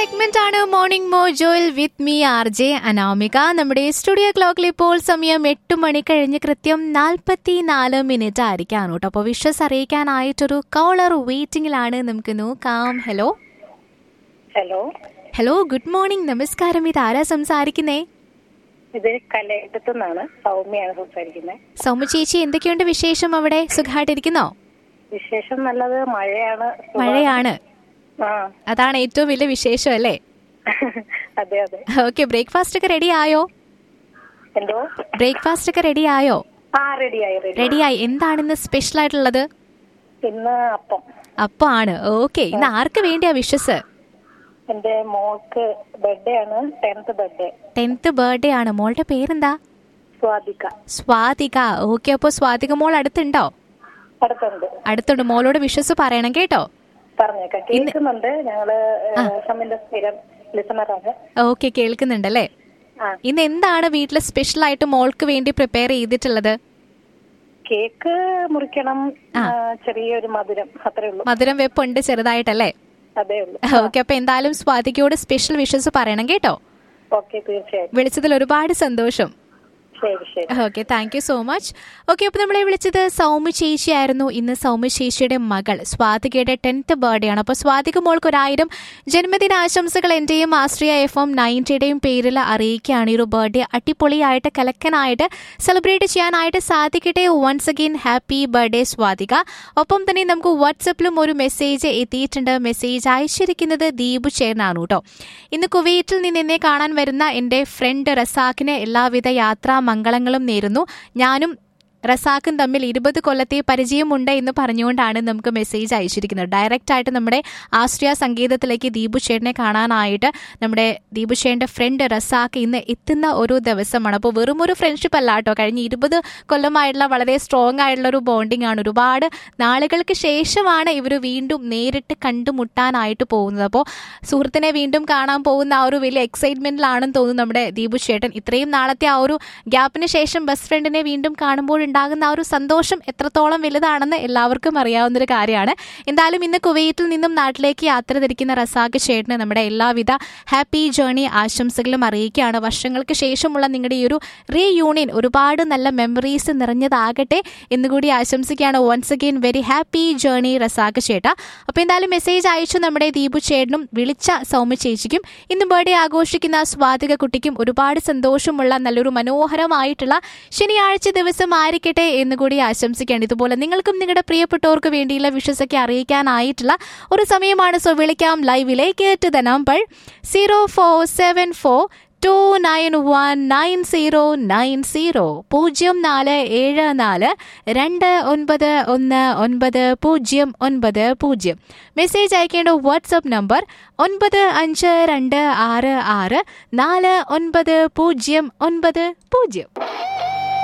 Segment ആണ് morning മോജോയിൽ with me R J Anamika നമ്മുടെ സ്റ്റുഡിയോ ക്ലോക്കിൽ ഇപ്പോൾ സമയം എട്ട് മണി കഴിഞ്ഞ് കൃത്യം നാൽപ്പത്തി നാല് മിനിറ്റ് ആയിരിക്കാണ് കേട്ടോ അപ്പോൾ വിഷസ് അറിയിക്കാനായിട്ടൊരു കോളർ വെയിറ്റിംഗിലാണ് നമുക്ക് നോക്കാം hello hello hello good morning നമസ്കാരം ഇത് ആരാ സംസാരിക്കുന്നേ ഇത് കലയറ്റത്തു നിന്നാണ് സൗമ്യയാണ് സംസാരിക്കുന്നത് സൗമ്യ ചേച്ചി എന്തൊക്കെയുണ്ട് വിശേഷം അവിടെ സുഖമായിട്ടിരിക്കുന്നോ വിശേഷം നല്ലത് മഴയാണ് സുഖം. മഴയാണ് ആ അതാണ് ഏറ്റവും വലിയ വിശേഷം അല്ലേ അതെ അതെ ഓക്കെ ബ്രേക്ക്ഫാസ്റ്റ് ഒക്കെ റെഡി ആയോ എന്തോ ബ്രേക്ക്ഫാസ്റ്റ് ഒക്കെ റെഡി ആയോ ആ റെഡിയായി റെഡി റെഡിയായി എന്താണ് ഇന്ന് സ്പെഷ്യൽ ആയിട്ടുള്ളത് ഇന്ന് അപ്പം അപ്പൊ ആണ് ഓക്കെ ഇന്ന് ആർക്ക് വേണ്ടിയാ വിഷസ് എന്റെ മോൾക്ക് ബർത്ത്ഡേ ആണ് ടെൻത്ത് ബർത്ത്ഡേ ടെൻത്ത് ബർത്ത്ഡേ ആണ് മോളുടെ പേരെന്താ സ്വാതിക സ്വാതിക ഓക്കെ അപ്പൊ സ്വാതിക മോൾ അടുത്തുണ്ടോ അടുത്തുണ്ട് അടുത്തുണ്ട് മോളോട് വിഷസ് പറയണം കേട്ടോ പറഞ്ഞേക്കാം കേൾക്കുന്നുണ്ട് ഞങ്ങള് ഷമ്മിന്റെ സ്ഥിരം ലിസണറാണ് ഓക്കെ കേൾക്കുന്നുണ്ടല്ലേ ആ ഇന്ന് എന്താണ് വീട്ടിൽ സ്പെഷ്യൽ ആയിട്ട് മോൾക്ക് വേണ്ടി പ്രിപ്പയർ ചെയ്തിട്ടുള്ളത് കേക്ക് മുറിക്കണം ആ, ചെറിയൊരു മധുരം അത്രേ ഉള്ളൂ മധുരം വെപ്പുണ്ട് ചെറുതായിട്ടല്ലേ അതേ ഉള്ളൂ ഓക്കെ അപ്പൊ എന്തായാലും സ്വാതികയോട് സ്പെഷ്യൽ വിഷസ് പറയണം കേട്ടോ ഓക്കെ തീർച്ചയായിട്ടും വിളിച്ചതിൽ ഒരുപാട് സന്തോഷം ശരി ശരി okay thank you so much okay അപ്പോൾ നമ്മളെ വിളിച്ചത് സൗമ്യ ചേച്ചിയായിരുന്നു ഇന്ന് സൗമ്യ ചേച്ചിയുടെ മകൾ സ്വാതികയുടെ ടെൻത്ത് ബർത്ത്ഡേ ആണ് അപ്പോൾ സ്വാതിക മോൾക്ക് ഒരായിരം ജന്മദിനാശംസകൾ എൻ്റെയും ആശ്രിയ എഫ് എം നയൻറ്റിയുടെയും പേരിൽ അറിയിക്കുകയാണ് ഈ ഒരു ബർത്ത്ഡേ അടിപൊളിയായിട്ട് കലക്കനായിട്ട് സെലിബ്രേറ്റ് ചെയ്യാനായിട്ട് സാധിക്കട്ടെ once again happy birthday Swathika ഒപ്പം തന്നെ നമുക്ക് വാട്സപ്പിലും ഒരു മെസ്സേജ് എത്തിയിട്ടുണ്ട് മെസ്സേജ് അയച്ചിരിക്കുന്നത് ദീപു ചേർന്നാണ് കേട്ടോ ഇന്ന് കുവൈറ്റിൽ നിന്ന് എന്നെ കാണാൻ വരുന്ന എൻ്റെ ഫ്രണ്ട് റസാഖിന് എല്ലാവിധ യാത്രാ മംഗളങ്ങളും നേരുന്നു ഞാനും റസാഖും തമ്മിൽ ഇരുപത് കൊല്ലത്തെ പരിചയമുണ്ട് എന്ന് പറഞ്ഞുകൊണ്ടാണ് നമുക്ക് മെസ്സേജ് അയച്ചിരിക്കുന്നത് ഡയറക്റ്റ് ആയിട്ട് നമ്മുടെ ആശ്രയ സംഗീതത്തിലേക്ക് ദീപു ചേട്ടനെ കാണാനായിട്ട് നമ്മുടെ ദീപു ചേട്ടൻ്റെ ഫ്രണ്ട് റസാഖ് ഇന്ന് എത്തുന്ന ഒരു ദിവസമാണ് അപ്പോൾ വെറും ഒരു ഫ്രണ്ട്ഷിപ്പ് അല്ല കേട്ടോ കഴിഞ്ഞ ഇരുപത് കൊല്ലമായിട്ടുള്ള വളരെ സ്ട്രോങ് ആയിട്ടുള്ള ഒരു ബോണ്ടിങ് ആണ് ഒരുപാട് നാളുകൾക്ക് ശേഷമാണ് ഇവർ വീണ്ടും നേരിട്ട് കണ്ടുമുട്ടാനായിട്ട് പോകുന്നത് അപ്പോൾ സുഹൃത്തിനെ വീണ്ടും കാണാൻ പോകുന്ന ആ ഒരു വലിയ എക്സൈറ്റ്മെന്റിലാണെന്ന് തോന്നുന്നു നമ്മുടെ ദീപു ചേട്ടൻ ഇത്രയും നാളത്തെ ആ ഒരു ഗ്യാപ്പിന് ശേഷം ബെസ്റ്റ് ഫ്രണ്ടിനെ വീണ്ടും കാണുമ്പോൾ ഉണ്ടാകുന്ന ആ ഒരു സന്തോഷം എത്രത്തോളം വലുതാണെന്ന് എല്ലാവർക്കും അറിയാവുന്ന ഒരു കാര്യമാണ് എന്തായാലും ഇന്ന് കുവൈറ്റിൽ നിന്നും നാട്ടിലേക്ക് യാത്ര തിരിക്കുന്ന റസാഖ് ചേട്ടന് നമ്മുടെ എല്ലാവിധ ഹാപ്പി ജേർണി ആശംസകളും അറിയിക്കുകയാണ് വർഷങ്ങൾക്ക് ശേഷമുള്ള നിങ്ങളുടെ ഈ ഒരു റീയൂണിയൻ ഒരുപാട് നല്ല മെമ്മറീസ് നിറഞ്ഞതാകട്ടെ എന്നുകൂടി ആശംസിക്കുകയാണ് once again very happy journey Razak ചേട്ട അപ്പോൾ എന്തായാലും മെസ്സേജ് അയച്ചു നമ്മുടെ ദീപു ചേട്ടനും വിളിച്ച സൗമ്യ ചേച്ചിക്കും ഇന്ന് ബർത്ത്ഡേ ആഘോഷിക്കുന്ന സ്വാതിക കുട്ടിക്കും ഒരുപാട് സന്തോഷമുള്ള നല്ലൊരു മനോഹരമായിട്ടുള്ള ശനിയാഴ്ച ദിവസം ആയിരിക്കട്ടെ എന്നുകൂടി ആശംസിക്കുകയാണ് ഇതുപോലെ നിങ്ങൾക്കും നിങ്ങളുടെ പ്രിയപ്പെട്ടവർക്ക് വേണ്ടിയുള്ള വിഷസ് ഒക്കെ അറിയിക്കാനായിട്ടുള്ള ഒരു സമയമാണ് സോ വിളിക്കാം ലൈവിലേക്ക് to the number zero four seven four two nine one nine zero nine zero പൂജ്യം നാല് ഏഴ് നാല് രണ്ട് ഒൻപത് ഒന്ന് ഒൻപത് പൂജ്യം ഒൻപത് പൂജ്യം മെസ്സേജ് അയക്കേണ്ട വാട്സപ്പ് നമ്പർ ഒൻപത് അഞ്ച് രണ്ട് ആറ് ആറ് നാല് ഒൻപത് പൂജ്യം ഒൻപത് പൂജ്യം